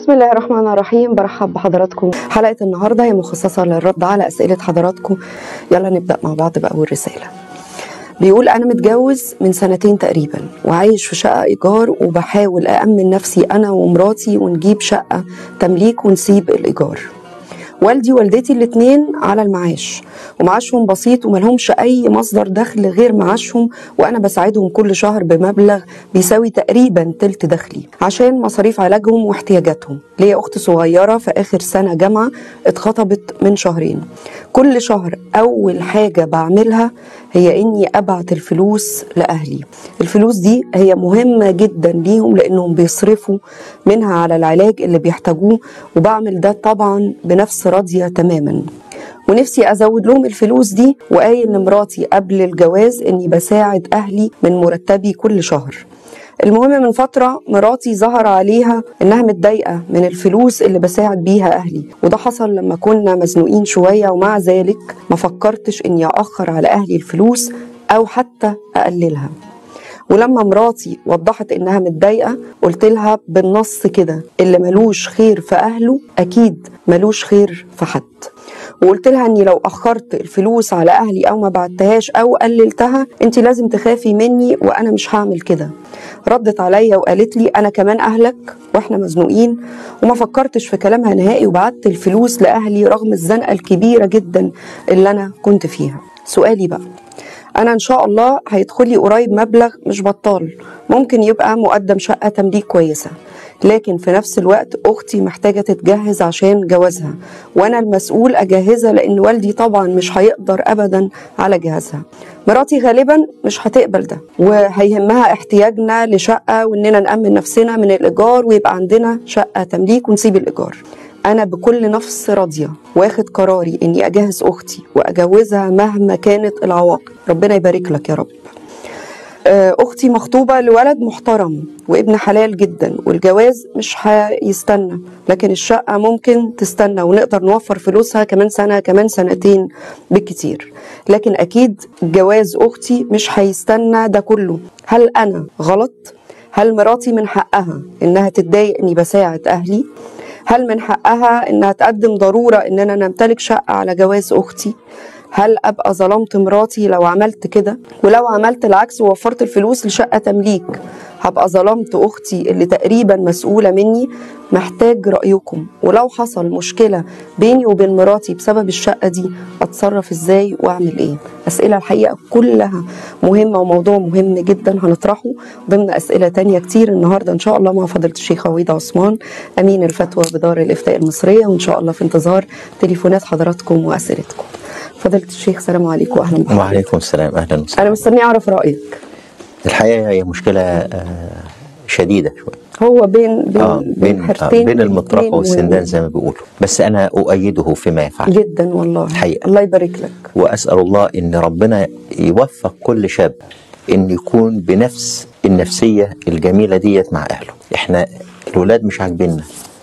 بسم الله الرحمن الرحيم برحب بحضراتكم حلقة النهاردة هي مخصصة للرد على أسئلة حضراتكم يلا نبدأ مع بعض بأول رسالة بيقول أنا متجوز من سنتين تقريبا وعايش في شقة إيجار وبحاول أأمن نفسي أنا ومراتي ونجيب شقة تمليك ونسيب الإيجار والدي ووالدتي الاتنين على المعاش ومعاشهم بسيط وملهمش أي مصدر دخل غير معاشهم وأنا بساعدهم كل شهر بمبلغ بيساوي تقريبا تلت دخلي عشان مصاريف علاجهم واحتياجاتهم ليا أخت صغيرة في آخر سنة جامعة اتخطبت من شهرين كل شهر أول حاجة بعملها هي إني أبعت الفلوس لأهلي الفلوس دي هي مهمة جدا ليهم لأنهم بيصرفوا منها على العلاج اللي بيحتاجوه وبعمل ده طبعا بنفس راضية تماما ونفسي ازود لهم الفلوس دي وقايل لمراتي قبل الجواز اني بساعد اهلي من مرتبي كل شهر المهم من فترة مراتي ظهر عليها إنها متضايقة من الفلوس اللي بساعد بيها أهلي وده حصل لما كنا مزنوقين شوية ومع ذلك ما فكرتش إني أأخر على أهلي الفلوس أو حتى أقللها ولما مراتي وضحت انها متضايقه قلت لها بالنص كده اللي ملوش خير في اهله اكيد ملوش خير في حد وقلت لها اني لو اخرت الفلوس على اهلي او ما بعتهاش او قللتها انت لازم تخافي مني وانا مش هعمل كده ردت عليا وقالت لي انا كمان اهلك واحنا مزنوقين وما فكرتش في كلامها نهائي وبعت الفلوس لاهلي رغم الزنقه الكبيره جدا اللي انا كنت فيها سؤالي بقى انا ان شاء الله هيدخل لي قريب مبلغ مش بطال ممكن يبقى مقدم شقه تمليك كويسه لكن في نفس الوقت اختي محتاجه تتجهز عشان جوازها وانا المسؤول اجهزها لان والدي طبعا مش هيقدر ابدا على جهازها مراتي غالبا مش هتقبل ده وهيهمها احتياجنا لشقه واننا نامن نفسنا من الايجار ويبقى عندنا شقه تمليك ونسيب الايجار أنا بكل نفس راضية واخد قراري إني أجهز أختي وأجوزها مهما كانت العواقب ربنا يبارك لك يا رب أختي مخطوبة لولد محترم وابن حلال جدا والجواز مش هيستنى لكن الشقة ممكن تستنى ونقدر نوفر فلوسها كمان سنة كمان سنتين بالكتير لكن أكيد جواز أختي مش هيستنى ده كله هل أنا غلط؟ هل مراتي من حقها إنها تتضايق إني بساعد أهلي؟ هل من حقها انها تقدم ضروره اننا نمتلك شقه على جواز اختي هل ابقى ظلمت مراتي لو عملت كده ولو عملت العكس ووفرت الفلوس لشقه تمليك هبقى ظلمت اختي اللي تقريبا مسؤوله مني محتاج رايكم ولو حصل مشكله بيني وبين مراتي بسبب الشقه دي اتصرف ازاي واعمل ايه اسئله الحقيقه كلها مهمه وموضوع مهم جدا هنطرحه ضمن اسئله تانية كتير النهارده ان شاء الله مع فضيله الشيخ عويده عثمان امين الفتوى بدار الافتاء المصريه وان شاء الله في انتظار تليفونات حضراتكم واسئلتكم فضيله الشيخ السلام عليكم واهلا بكم وعليكم السلام اهلا وسهلا انا مستنيه اعرف رايك الحقيقه هي مشكله شديده شويه هو بين بين آه بين, آه بين المطرقه والسندان زي ما بيقولوا بس انا اؤيده فيما يفعل جدا والله الحقيقة. الله يبارك لك واسال الله ان ربنا يوفق كل شاب ان يكون بنفس النفسيه الجميله ديت مع اهله احنا الولاد مش عاجبيننا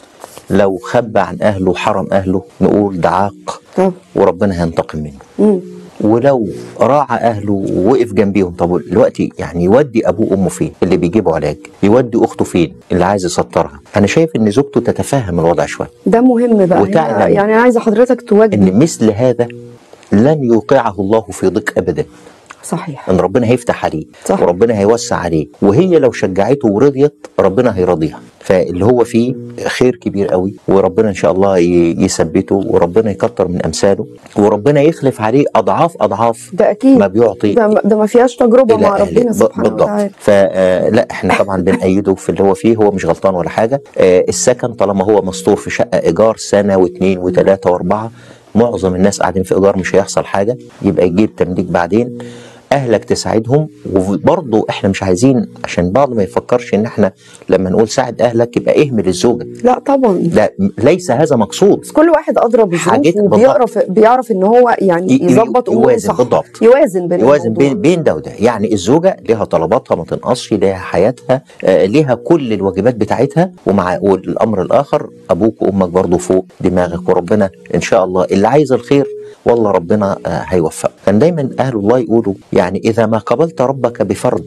لو خبى عن اهله وحرم اهله نقول ده عاق طب وربنا هينتقم منه مم. ولو راعى اهله ووقف جنبيهم طب دلوقتي يعني يودي ابوه وامه فين اللي بيجيبوا علاج يودي اخته فين اللي عايز يسطرها انا شايف ان زوجته تتفهم الوضع شويه ده مهم بقى وتعلم هنا يعني انا عايزه حضرتك توجه ان مثل هذا لن يوقعه الله في ضيق ابدا صحيح ان ربنا هيفتح عليه صح. وربنا هيوسع عليه وهي لو شجعته ورضيت ربنا هيرضيها فاللي هو فيه خير كبير قوي وربنا ان شاء الله ي- يثبته وربنا يكتر من امثاله وربنا يخلف عليه اضعاف اضعاف ده اكيد ما بيعطي ده ده ما فيهاش تجربه إلى مع أهله. ربنا ب- سبحانه بالضبط وتعالى فلا احنا طبعا بنأيده في اللي هو فيه هو مش غلطان ولا حاجه آه، السكن طالما هو مستور في شقه ايجار سنه واثنين وثلاثه واربعه معظم الناس قاعدين في ايجار مش هيحصل حاجه يبقى يجيب تمليك بعدين اهلك تساعدهم وبرضه احنا مش عايزين عشان بعض ما يفكرش ان احنا لما نقول ساعد اهلك يبقى اهمل الزوجه لا طبعا لا م- ليس هذا مقصود بس كل واحد ادرى حاجات بظروفه وبيعرف بيعرف ان هو يعني ي- ي- يظبط اموره يوازن صح بالضبط. يوازن بين يوازن الموضوع. بين بين ده وده يعني الزوجه ليها طلباتها ما تنقصش ليها حياتها آه، ليها كل الواجبات بتاعتها ومع والامر الاخر ابوك وامك برضه فوق دماغك وربنا ان شاء الله اللي عايز الخير والله ربنا آه، هيوفقه كان دايما اهل الله يقولوا يعني اذا ما قبلت ربك بفرد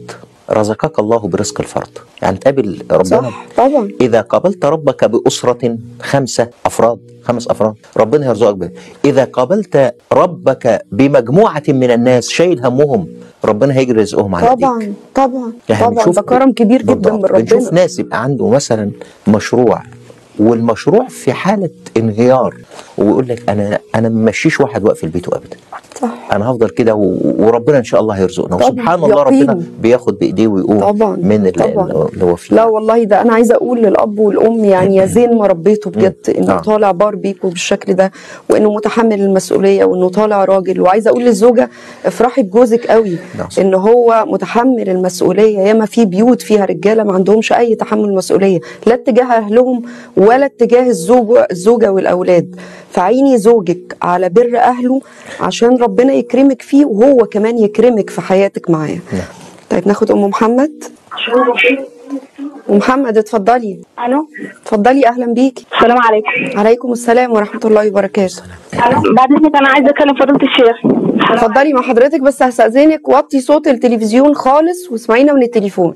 رزقك الله برزق الفرد يعني تقابل ربنا صح طبعا إذا قابلت ربك بأسرة خمسة أفراد خمس أفراد ربنا يرزقك به إذا قابلت ربك بمجموعة من الناس شايل همهم ربنا هيجري رزقهم على إيديك طبعا طبعا يعني طبعا بنشوف- ده كرم كبير جدا من بالضبط. بنشوف ربنا ناس يبقى عنده مثلا مشروع والمشروع في حالة انهيار ويقول لك أنا أنا ما ممشيش واحد واقف في البيت أبدا صح انا هفضل كده و- وربنا ان شاء الله هيرزقنا طبعا، وسبحان الله يقين. ربنا بياخد بايديه ويقوم طبعا، من اللي, طبعا. اللي هو فيه لا والله ده انا عايزه اقول للاب والام يعني يا زين ما ربيته بجد انه آه. طالع بار بيكوا بالشكل ده وانه متحمل المسؤوليه وانه طالع راجل وعايزه اقول للزوجه افرحي بجوزك قوي نعم، صح. ان هو متحمل المسؤوليه ياما في بيوت فيها رجاله ما عندهمش اي تحمل مسؤوليه لا اتجاه اهلهم ولا اتجاه الزوج الزوجه والاولاد فعيني زوجك على بر اهله عشان ربنا يكرمك فيه وهو كمان يكرمك في حياتك معاه نعم. طيب ناخد ام محمد ومحمد اتفضلي الو اتفضلي اهلا بيكي السلام عليكم عليكم السلام ورحمه الله وبركاته بعد اذنك انا عايزه اكلم فضيله الشيخ اتفضلي مع حضرتك بس هستاذنك وطي صوت التلفزيون خالص واسمعينا من التليفون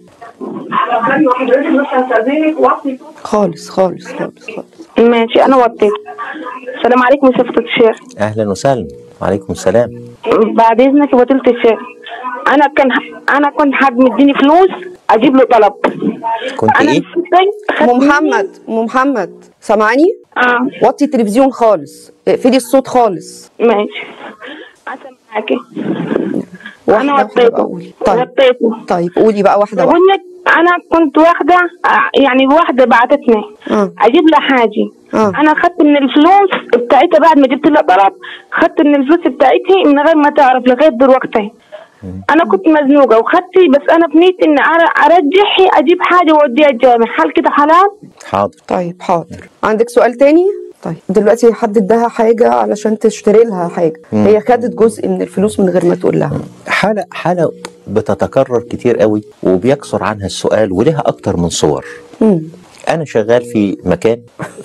خالص خالص خالص خالص ماشي انا وطيت السلام عليكم يا فضيله الشيخ اهلا وسهلا وعليكم السلام بعد اذنك يا فضيله الشيخ انا كان انا كنت حد مديني فلوس اجيب له طلب كنت انا ايه مسكت- خدت ام مني- محمد ام محمد سامعاني اه وطي التلفزيون خالص اقفلي الصوت خالص ماشي اسمع معاكي واحده انا واحده بقى وطيته قولي طيب وطيته طيب قولي بقى واحده بقول واحده لك انا كنت واخده آه، يعني واحده بعتتني اه اجيب لها حاجه آه. انا خدت من الفلوس بتاعتها بعد ما جبت لها طلب خدت من الفلوس بتاعتي من غير ما تعرف لغايه دلوقتي انا كنت مزنوقه وخدت بس انا في نيتي اني أر- ارجح اجيب حاجه واوديها الجامع هل كده حلال؟ حاضر طيب حاضر عندك سؤال تاني طيب دلوقتي حد اداها حاجه علشان تشتري لها حاجه هي خدت جزء من الفلوس من غير ما تقول لها حالة حالة بتتكرر كتير قوي وبيكثر عنها السؤال ولها أكتر من صور مم. أنا شغال في مكان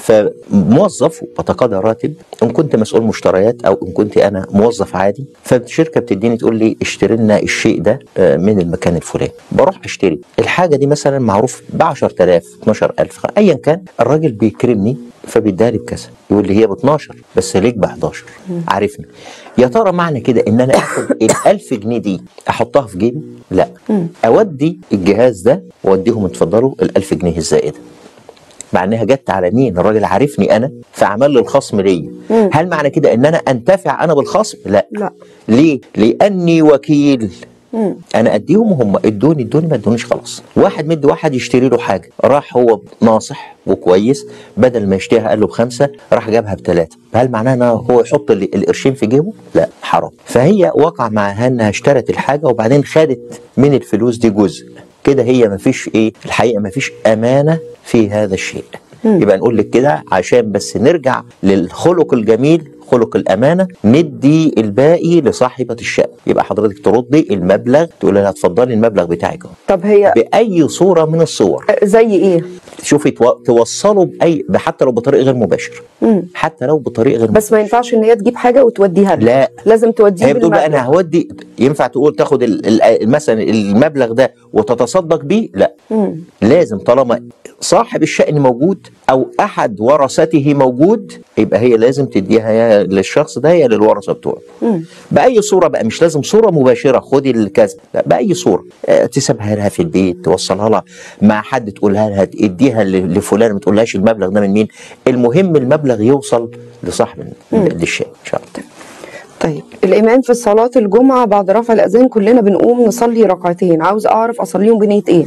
فموظف بتقاضى راتب إن كنت مسؤول مشتريات أو إن كنت أنا موظف عادي فالشركة بتديني تقول لي اشتري لنا الشيء ده آه، من المكان الفلاني بروح أشتري الحاجة دي مثلا معروف ب 10000 12000 أيا كان الراجل بيكرمني فبيديها لي بكذا يقول لي هي ب 12 بس ليك ب 11 عارفني يا ترى معنى كده ان انا اخد ال 1000 جنيه دي احطها في جيبي؟ لا اودي الجهاز ده واوديهم اتفضلوا ال 1000 جنيه الزائده مع انها جت على مين الراجل عارفني انا فعمل لي الخصم ليا هل معنى كده ان انا انتفع انا بالخصم لا لا. ليه لاني وكيل انا اديهم وهم ادوني ادوني ما ادونيش خلاص واحد مدي واحد يشتري له حاجه راح هو ناصح وكويس بدل ما يشتريها قال له بخمسه راح جابها بثلاثه هل معناه ان هو يحط ال- القرشين في جيبه لا حرام فهي وقع معها انها اشترت الحاجه وبعدين خدت من الفلوس دي جزء كده هي مفيش ايه الحقيقه مفيش امانه في هذا الشيء يبقى نقول لك كده عشان بس نرجع للخلق الجميل خلق الامانه ندي الباقي لصاحبه الشأن يبقى حضرتك تردي المبلغ تقول لها اتفضلي المبلغ بتاعك اهو طب هي باي صوره من الصور زي ايه شوفي تو- توصلوا باي حتى لو بطريقه غير مباشره حتى لو بطريقه غير بس ما ينفعش ان هي تجيب حاجه وتوديها لها. لا. لازم توديه هي بتقول بقى بالمبلغ. انا هودي ينفع تقول تاخد ال- ال- مثلا المبلغ ده وتتصدق بيه لا لازم طالما صاحب الشأن موجود او احد ورثته موجود يبقى هي لازم تديها يا للشخص ده يا للورثه بتوعه باي صوره بقى مش لازم صوره مباشره خدي الكذا لا باي صوره آه، تسيبها لها في البيت توصلها لها مع حد تقولها لها اديها ل- لفلان ما تقولهاش المبلغ ده من مين المهم المبلغ يوصل لصاحب ال- للشيء ان شاء الله طيب الإمام في صلاة الجمعة بعد رفع الأذان كلنا بنقوم نصلي ركعتين عاوز أعرف أصليهم بنية إيه؟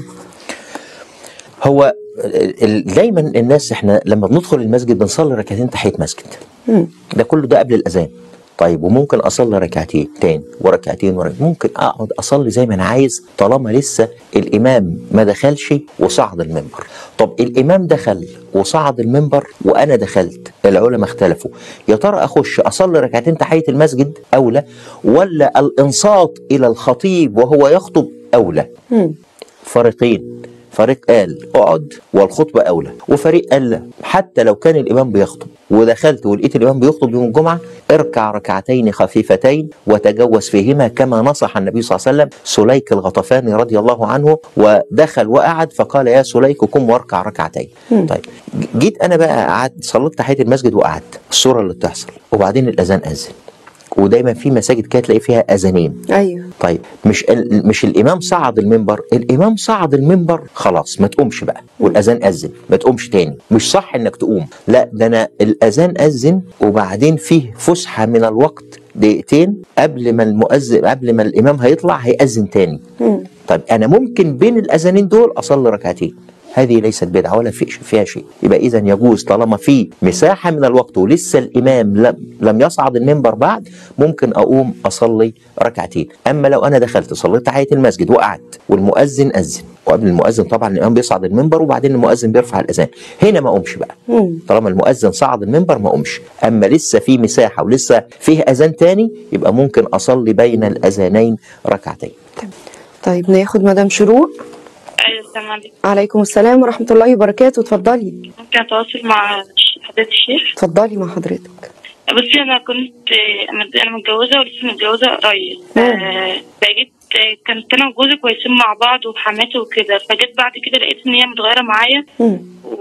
هو ال- ال- دايما الناس احنا لما بندخل المسجد بنصلي ركعتين تحيه مسجد ده كله ده قبل الاذان طيب وممكن اصلي ركعتين تاني وركعتين وركعتين ممكن اقعد اصلي زي ما انا عايز طالما لسه الامام ما دخلش وصعد المنبر طب الامام دخل وصعد المنبر وانا دخلت العلماء اختلفوا يا ترى اخش اصلي ركعتين تحيه المسجد اولى ولا الانصات الى الخطيب وهو يخطب اولى فريقين فريق قال اقعد والخطبه اولى وفريق قال لا حتى لو كان الامام بيخطب ودخلت ولقيت الامام بيخطب يوم الجمعه اركع ركعتين خفيفتين وتجوز فيهما كما نصح النبي صلى الله عليه وسلم سليك الغطفاني رضي الله عنه ودخل وقعد فقال يا سليك قم واركع ركعتين طيب جيت انا بقى قعدت صليت تحيه المسجد وقعدت الصوره اللي بتحصل وبعدين الاذان اذن ودايما في مساجد كده تلاقي فيها اذانين ايوه طيب مش ال- مش الامام صعد المنبر الامام صعد المنبر خلاص ما تقومش بقى والاذان اذن ما تقومش تاني مش صح انك تقوم لا ده انا الاذان اذن وبعدين فيه فسحه من الوقت دقيقتين قبل ما المؤذن قبل ما الامام هيطلع هيأذن تاني مم. طيب انا ممكن بين الاذانين دول اصلي ركعتين هذه ليست بدعه ولا في فيها شيء يبقى اذا يجوز طالما في مساحه من الوقت ولسه الامام لم, لم يصعد المنبر بعد ممكن اقوم اصلي ركعتين اما لو انا دخلت صليت تحيه المسجد وقعدت والمؤذن اذن وقبل المؤذن طبعا الامام بيصعد المنبر وبعدين المؤذن بيرفع الاذان هنا ما اقومش بقى مم. طالما المؤذن صعد المنبر ما اقومش اما لسه في مساحه ولسه فيه اذان تاني يبقى ممكن اصلي بين الاذانين ركعتين طيب ناخد مدام شروق ايوه السلام عليكم عليكم السلام ورحمه الله وبركاته اتفضلي ممكن اتواصل مع حضرتك الشيخ اتفضلي مع حضرتك بصي انا كنت آه، انا متجوزه ولسه متجوزه قريب مم. آه، فجيت آه، كانت انا وجوزي كويسين مع بعض وحماتي وكده فجيت بعد كده لقيت ان هي متغيره معايا مم.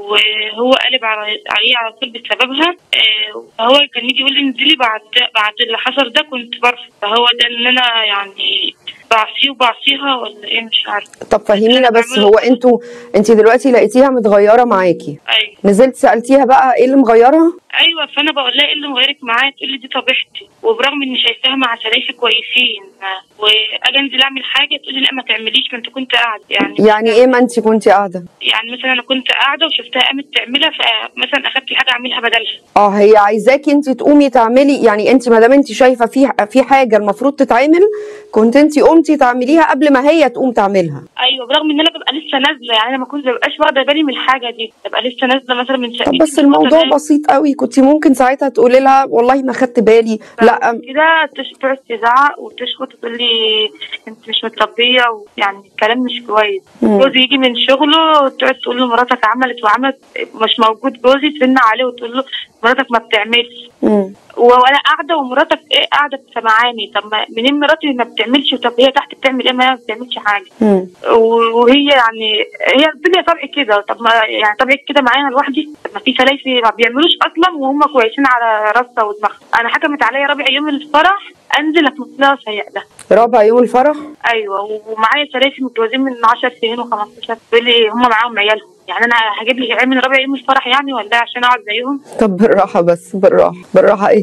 وهو قلب على عليه على طول بسببها آه، فهو كان يجي يقول لي انزلي بعد بعد اللي حصل ده كنت برفض فهو ده ان انا يعني بعصيه وبعصيها ولا ايه مش عارفه طب فهمينا بس هو انتوا انت دلوقتي لقيتيها متغيره معاكي ايوه نزلت سالتيها بقى ايه اللي مغيرها ايوه فانا بقول لها ايه اللي مغيرك معايا تقول لي دي طبيعتي وبرغم اني شايفاها مع شرايفي كويسين واجي انزل اعمل حاجه تقول لي لا ما تعمليش ما انت كنت قاعده يعني يعني ايه ما انت كنت قاعده يعني مثلا انا كنت قاعده وشفتها قامت تعملها فمثلا اخدت حاجه اعملها بدلها اه هي عايزاكي انت تقومي تعملي يعني انت ما دام انت شايفه في في حاجه المفروض تتعمل كنت انت قمتي تعمليها قبل ما هي تقوم تعملها ايوه برغم ان انا ببقى لسه نازله يعني انا ما كنت ببقاش واخده بالي من الحاجه دي ببقى لسه نازله مثلا من طب شقتي بس الموضوع واخدة بسيط قوي كنت ممكن ساعتها تقولي لها والله ما خدت بالي لا كده تقعد تزعق وتشخط وتقول لي انت مش متربيه ويعني كلام مش كويس مم. جوزي يجي من شغله وتقعد تقول له مراتك عملت وعملت مش موجود جوزي ترن عليه وتقول له مراتك ما بتعملش مم. وانا قاعده ومراتك ايه قاعده سامعاني طب ما منين مراتي ما بتعملش طب هي تحت بتعمل ايه ما هي ما بتعملش حاجه مم. وهي يعني هي الدنيا طبعي كده طب ما يعني طبيعي كده معايا أنا لوحدي طب ما في سلايفي ما بيعملوش اصلا وهم كويسين على راسها ودماغها انا حكمت عليا رابع يوم الفرح انزل اتنط لها سيء ده رابع يوم الفرح ايوه ومعايا سلايفي متجوزين من 10 سنين و15 تقول لي هم معاهم عيالهم يعني انا هجيب لي عيال من رابع يوم الفرح يعني ولا إيه عشان اقعد زيهم طب بالراحه بس بالراحه بالراحه ايه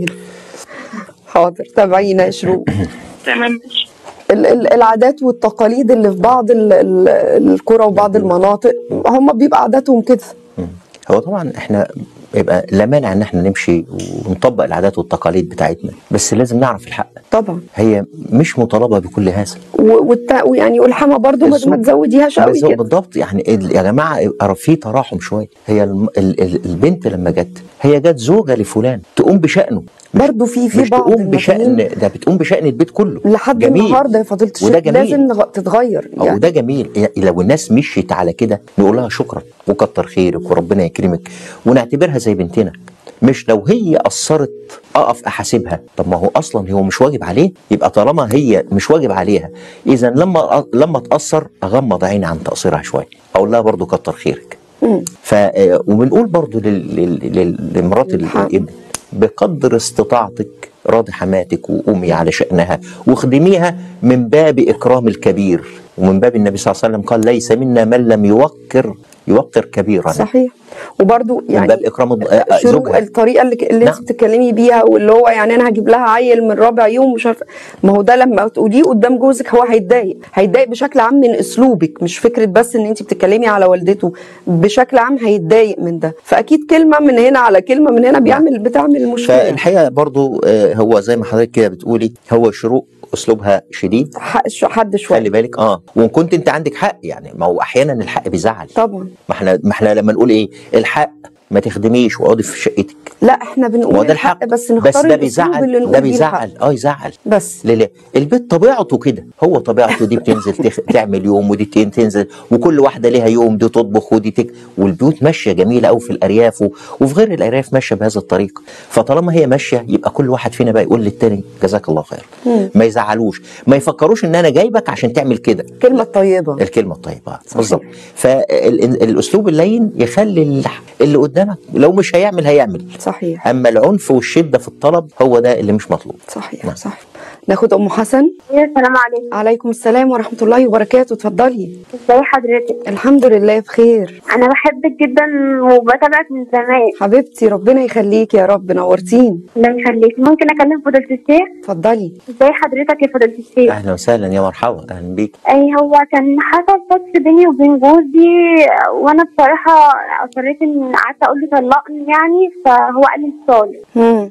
حاضر تابعينا يا شروق تمام ماشي. ال- ال- العادات والتقاليد اللي في بعض ال- ال- القرى وبعض المناطق هم بيبقى عاداتهم كده مم. هو طبعا احنا يبقى لا مانع ان احنا نمشي ونطبق العادات والتقاليد بتاعتنا بس لازم نعرف الحق طبعا هي مش مطالبه بكل هذا و- والت... ويعني والحما برضو ما الذوق. ما تزوديهاش قوي بالظبط- كده بالضبط يعني ال- يا جماعه يبقى في تراحم شويه هي الم- ال- ال- البنت لما جت هي جت زوجه لفلان تقوم بشانه برضو في في مش بعض تقوم بشان المفاهيم ده بتقوم بشان البيت كله لحد جميل. النهارده يا فضيله وده الشيخ جميل. لازم نغ- تتغير أو يعني ده جميل يعني لو الناس مشيت على كده نقول لها شكرا وكتر خيرك وربنا يكرمك ونعتبرها زي بنتنا مش لو هي قصرت اقف احاسبها طب ما هو اصلا هو مش واجب عليه يبقى طالما هي مش واجب عليها اذا لما لما تاثر اغمض عيني عن تقصيرها شويه اقول لها برضو كتر خيرك مم. ف آه، وبنقول برضو لل- لل- لل- لمرات ال- الحق. الابن بقدر استطاعتك راضي حماتك وقومي على شأنها واخدميها من باب إكرام الكبير ومن باب النبي صلى الله عليه وسلم قال ليس منا من لم يوقر يوقر كبيرا صحيح وبرضو من يعني باب إكرام الض- آه، شروق زوجها الطريقه اللي, اللي نعم. انت بتتكلمي بيها واللي هو يعني انا هجيب لها عيل من رابع يوم مش عارفه ما هو ده لما تقوليه قدام جوزك هو هيتضايق هيتضايق بشكل عام من اسلوبك مش فكره بس ان انت بتتكلمي على والدته بشكل عام هيتضايق من ده فاكيد كلمه من هنا على كلمه من هنا بيعمل بتعمل مشكله فالحقيقة برضو آه، هو زي ما حضرتك كده بتقولي هو شروق أسلوبها شديد حق شو- حد خلي شويه بالك اه وان كنت انت عندك حق يعني ما هو احيانا الحق بيزعل طبعا ما احنا ما احنا لما نقول ايه الحق ما تخدميش واقعدي في شقتك لا احنا ما هو بنقول ده الحق الحق بس نختار بس ده الأسلوب بيزعل اللي نقول ده بيه الحق. بيزعل اه يزعل بس ليه ليه؟ البيت طبيعته كده هو طبيعته دي بتنزل تخ... تعمل يوم ودي تن- تنزل وكل واحده ليها يوم دي تطبخ ودي تك والبيوت ماشيه جميله قوي في الارياف و... وفي غير الارياف ماشيه بهذا الطريق فطالما هي ماشيه يبقى كل واحد فينا بقى يقول للتاني جزاك الله خير ما يزعلوش ما يفكروش ان انا جايبك عشان تعمل كده كلمة طيبة الكلمه الطيبه صحيح. بالظبط فالاسلوب اللين يخلي ال- اللي قدامك لو مش هيعمل هيعمل صحيح اما العنف والشده في الطلب هو ده اللي مش مطلوب صحيح نعم. صحيح ناخد ام حسن السلام عليكم عليكم السلام ورحمة الله وبركاته اتفضلي ازي حضرتك الحمد لله بخير انا بحبك جدا وبتابعك من زمان حبيبتي ربنا يخليك يا رب نورتين الله يخليك ممكن اكلم فضيلة الشيخ اتفضلي ازي حضرتك يا فضيلة الشيخ اهلا وسهلا يا مرحبا اهلا بيك اي هو كان حصل بس بيني وبين جوزي وانا بصراحه اصريت ان قعدت اقول له طلقني يعني فهو قال لي الصالح مم.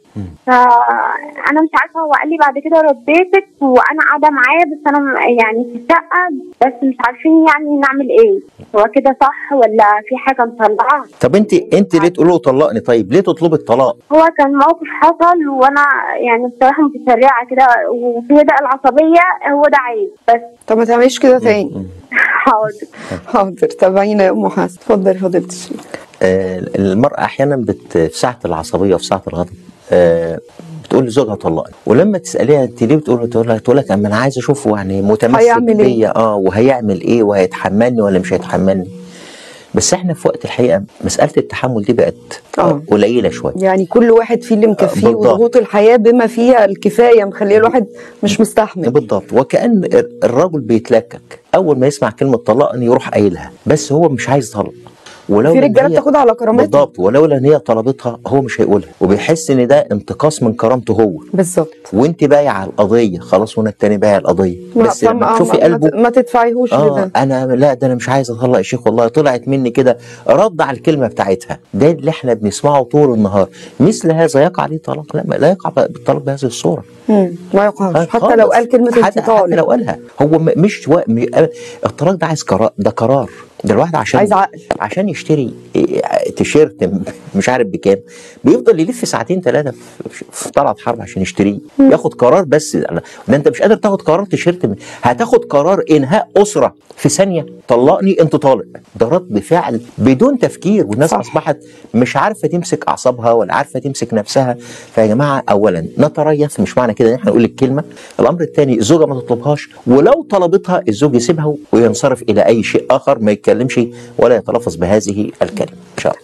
فانا مش عارفه هو قال لي بعد كده رديتك وانا قاعده معاه بس انا م- يعني في الشقه بس مش عارفين يعني نعمل ايه هو كده صح ولا في حاجه مطلعه طب انت انت ليه تقول له طلقني طيب ليه تطلبي الطلاق هو كان موقف حصل وانا يعني بصراحه متسرعه كده وفي ده العصبيه هو ده عيب بس طب ما تعمليش كده تاني حاضر حاضر تابعينا يا ام حسن اتفضلي فضيلة الشيخ آه المرأة أحيانا بت في ساعة العصبية وفي ساعة الغضب آه بتقول لزوجها طلقني ولما تسأليها أنت ليه بتقول تقول لك تقول لك أما أنا عايز أشوفه يعني متمسك هيعمل إيه؟ بيا أه وهيعمل إيه وهيتحملني ولا مش هيتحملني بس احنا في وقت الحقيقة مسألة التحمل دي بقت آه. قليلة شوية يعني كل واحد فيه اللي مكفيه بالضبط. وضغوط الحياة بما فيها الكفاية مخليه الواحد مش مستحمل بالضبط وكأن الرجل بيتلكك أول ما يسمع كلمة طلقني يروح قايلها بس هو مش عايز يطلق ولو في إن رجاله هي- بتاخدها على كرامتها بالضبط ولولا ان هي طلبتها هو مش هيقولها وبيحس ان ده انتقاص من كرامته هو بالظبط وانت بايع القضيه خلاص وانا التاني بايع القضيه ما- بس فما- لما آه، تشوفي ما- قلبه ما تدفعيهوش اه لده انا لا ده انا مش عايز اطلق الشيخ والله طلعت مني كده رد على الكلمه بتاعتها ده اللي احنا بنسمعه طول النهار مثل هذا يقع عليه طلاق لا ما- لا يقع بالطلاق بهذه الصوره مم. ما يقعش حتى خالص. لو قال كلمة حتى, انت حتى لو طالق قالها هو م- مش و... م... الطلاق ده عايز قرار ده قرار ده الواحد عشان عايز عقل. عشان يشتري إيه، تيشيرت م- مش عارف بكام بيفضل يلف ساعتين ثلاثه في, في طلعت حرب عشان يشتريه ياخد قرار بس ده انت مش قادر تاخد قرار تيشيرت من- هتاخد قرار انهاء اسره في ثانيه طلقني انت طالق ده رد فعل بدون تفكير والناس صح. اصبحت مش عارفه تمسك اعصابها ولا عارفه تمسك نفسها فيا جماعه اولا نتريث مش معنى كده ان احنا نقول الكلمه الامر الثاني الزوجه ما تطلبهاش ولو طلبتها الزوج يسيبها وينصرف الى اي شيء اخر ما يتكلمش ولا يتلفظ بهذه الكلمه ان شاء الله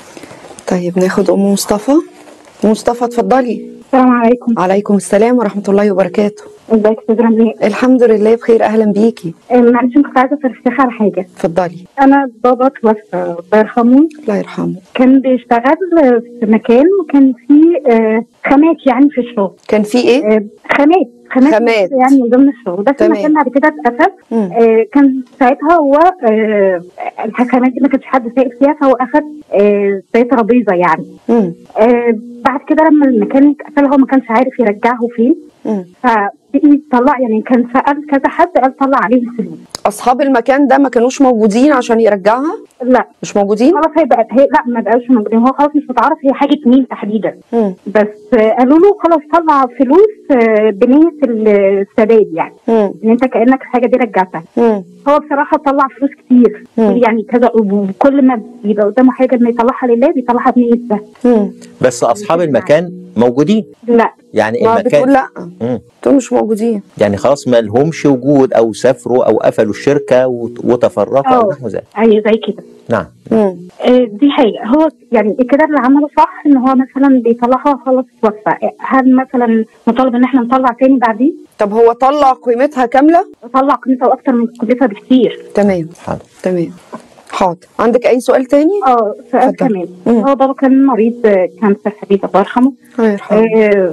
طيب ناخد ام مصطفى مصطفى اتفضلي السلام عليكم عليكم السلام ورحمة الله وبركاته ازيك يا استاذ رمزي الحمد لله بخير اهلا بيكي معلش كنت عايزه افرشح على حاجه اتفضلي انا بابا توفى الله يرحمه الله يرحمه كان بيشتغل في مكان وكان فيه آه، خامات يعني في الشغل كان في ايه آه، خامات خامات خامات. يعني من ضمن الشغل بس تمام. المكان بعد كده اتقفل مم. آه، كان ساعتها هو آه، الخامات دي ما كانش حد سائل فيها فهو اخد آه، زي ترابيزه يعني مم. آه، بعد كده لما المكان اتقفل هو ما كانش عارف يرجعه فين مم. فبقي طلع يعني كان سأل كذا حد قال طلع عليه الفلوس اصحاب المكان ده ما كانوش موجودين عشان يرجعها لا مش موجودين خلاص هي بقت هي لا ما بقاش موجودين هو خلاص مش متعرف هي حاجه مين تحديدا مم. بس آه، قالوا له خلاص طلع فلوس آه، بنيه السداد يعني مم. ان انت كانك الحاجه دي رجعتها مم. هو بصراحه طلع فلوس كتير مم. يعني كذا وكل ما بيبقى قدامه حاجه انه يطلعها لله بيطلعها بنيه ده مم. بس اصحاب المكان موجودين لا يعني ما بتقول المكان لا مم. دول مش موجودين يعني خلاص ما لهمش وجود او سافروا او قفلوا الشركه وت- وتفرقوا او اه نحو ذلك ايوه زي كده نعم مم. آه، دي حاجه هو يعني كده اللي عمله صح ان هو مثلا بيطلعها خلاص توفى هل مثلا مطالب ان احنا نطلع تاني بعدين؟ طب هو طلع قيمتها كاملة طلع قيمتها اكتر من قيمتها بكتير تمام حاضر تمام حاضر عندك اي سؤال تاني اه سؤال اتفضل. كمان مم. هو بابا كان مريض آه، كانسر حبيب الله يرحمه الله يرحمه آه،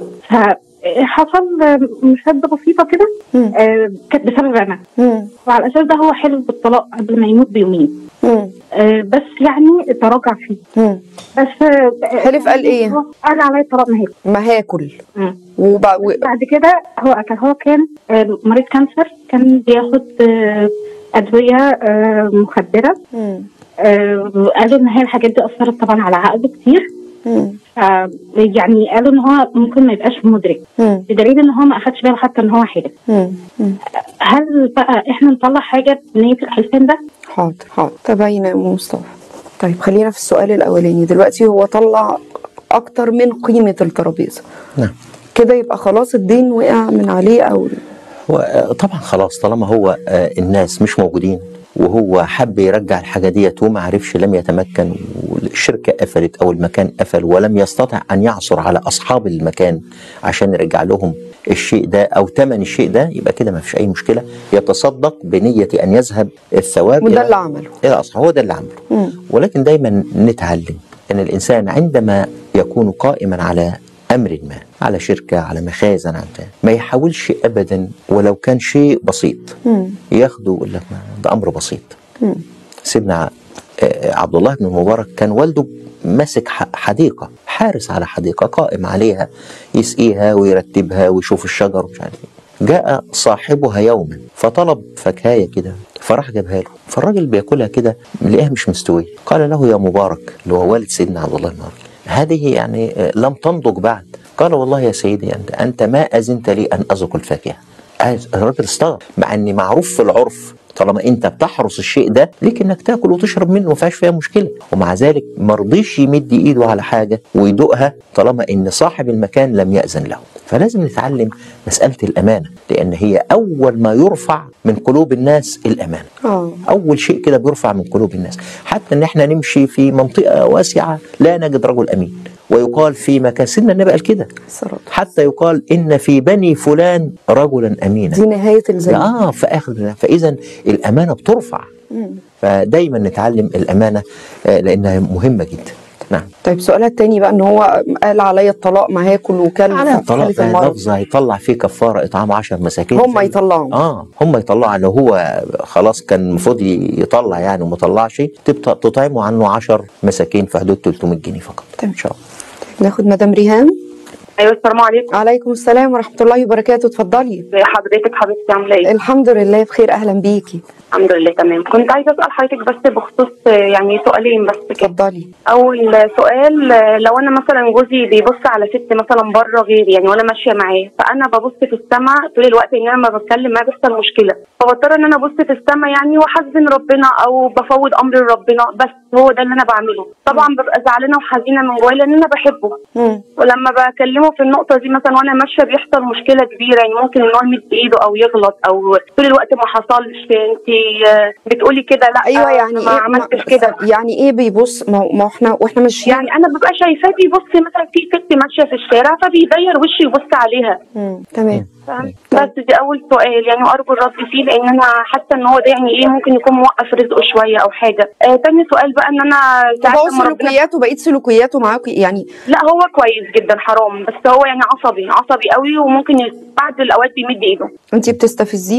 فحصل آه، مشاده بسيطه كده مم. آه، كانت بسبب انا مم. وعلى الاساس ده هو حلف بالطلاق قبل ما يموت بيومين مم. آه، بس يعني تراجع فيه مم. بس آه، حلف قال إيه؟ هو قال عليا الطلاق نهائي ما هاكل مم. وب... و... بعد كده هو كان هو كان آه، مريض كانسر كان بياخد آه، ادويه آه، مخدره مم. آه قالوا ان هي الحاجات دي اثرت طبعا على عقله كتير مم. ف يعني قالوا ان هو ممكن ما يبقاش مدرك مم. بدليل ان هو ما اخدش باله حتى ان هو حلف مم. مم. هل بقى احنا نطلع حاجه بنيه الحلفان ده؟ حاضر حاضر تابعينا يا ام مصطفى طيب خلينا في السؤال الاولاني دلوقتي هو طلع اكتر من قيمه الترابيزه نعم كده يبقى خلاص الدين وقع من عليه او هو آه، طبعا خلاص طالما هو آه، الناس مش موجودين وهو حب يرجع الحاجه ديت وما عرفش لم يتمكن والشركه قفلت او المكان قفل ولم يستطع ان يعثر على اصحاب المكان عشان يرجع لهم الشيء ده او ثمن الشيء ده يبقى كده ما فيش اي مشكله يتصدق بنيه ان يذهب الثواب وده إلى- اللي عمله الى اصحاب هو ده اللي عمله مم. ولكن دايما نتعلم ان الانسان عندما يكون قائما على امر ما على شركه على مخازن على بتاع، ما يحاولش ابدا ولو كان شيء بسيط مم. ياخده يقول لك ما ده امر بسيط مم. سيدنا آه، عبد الله بن المبارك كان والده ماسك ح- حديقه حارس على حديقه قائم عليها يسقيها ويرتبها ويشوف الشجر ومش عارف ايه جاء صاحبها يوما فطلب فكايه كده فراح جابها له فالراجل بياكلها كده لقاها مش مستويه قال له يا مبارك اللي هو والد سيدنا عبد الله بن المبارك هذه يعني آه، لم تنضج بعد قال والله يا سيدي انت انت ما اذنت لي ان اذوق الفاكهه عايز- الراجل استغرب مع ان معروف في العرف طالما انت بتحرس الشيء ده ليك انك تاكل وتشرب منه ما فيهاش فيها مشكله ومع ذلك ما رضيش يمد ايده على حاجه ويدوقها طالما ان صاحب المكان لم ياذن له فلازم نتعلم مساله الامانه لان هي اول ما يرفع من قلوب الناس الامانه اه اول شيء كده بيرفع من قلوب الناس حتى ان احنا نمشي في منطقه واسعه لا نجد رجل امين ويقال في مكان سيدنا النبي قال كده الصراط حتى يقال ان في بني فلان رجلا امينا دي نهايه الزمان اه في اخر فاذا الامانه بترفع مم. فدايما نتعلم الامانه آه، لانها مهمه جدا نعم طيب سؤالها التاني بقى ان هو قال عليا الطلاق ما هاكل وكان على في الطلاق حالة ده المرض. لفظ هيطلع فيه كفاره اطعام 10 مساكين هم زي- يطلعوا اه هم يطلعوا لو هو خلاص كان المفروض ي- يطلع يعني وما طلعش تبقى تطعموا عنه 10 مساكين في حدود 300 جنيه فقط تمام. ان شاء الله ناخد مدام ريهام ايوه السلام عليكم عليكم السلام ورحمه الله وبركاته اتفضلي ازي حضرتك حبيبتي عامله ايه؟ الحمد لله بخير اهلا بيكي الحمد لله تمام كنت عايزه اسال حضرتك بس بخصوص آه، يعني سؤالين بس كده اتفضلي اول سؤال آه، لو انا مثلا جوزي بيبص على ست مثلا بره غيري يعني وانا ماشيه معاه فانا ببص في السماء طول الوقت ان انا لما بتكلم معاه بيحصل مشكله فبضطر ان انا ابص في السماء يعني واحزن ربنا او بفوض امر لربنا بس هو ده اللي انا بعمله طبعا ببقى زعلانه وحزينه من جوايا لان انا بحبه مم. ولما بكلمه في النقطة دي مثلا وانا ماشية بيحصل مشكلة كبيرة يعني ممكن ان هو يمد ايده او يغلط او طول الوقت ما حصلش انت بتقولي كده لا ايوه يعني أنا ما ايه عملتش ما- كده يعني ايه بيبص ما ما احنا واحنا ماشيين يعني انا ببقى شايفاه بيبص مثلا في ست ماشية في الشارع فبيغير وشه يبص عليها مم. تمام فاهم؟ بس دي اول سؤال يعني وارجو الرد فيه لان انا حاسه ان هو ده يعني ايه ممكن يكون موقف رزقه شويه او حاجه آه تاني سؤال بقى ان انا طب ساعات هو لما ربنا سلوكياته بقيت سلوكياته معاكي يعني لا هو كويس جدا حرام بس هو يعني عصبي عصبي قوي وممكن ي- بعض الاوقات بيمد ايده انت بتستفزيه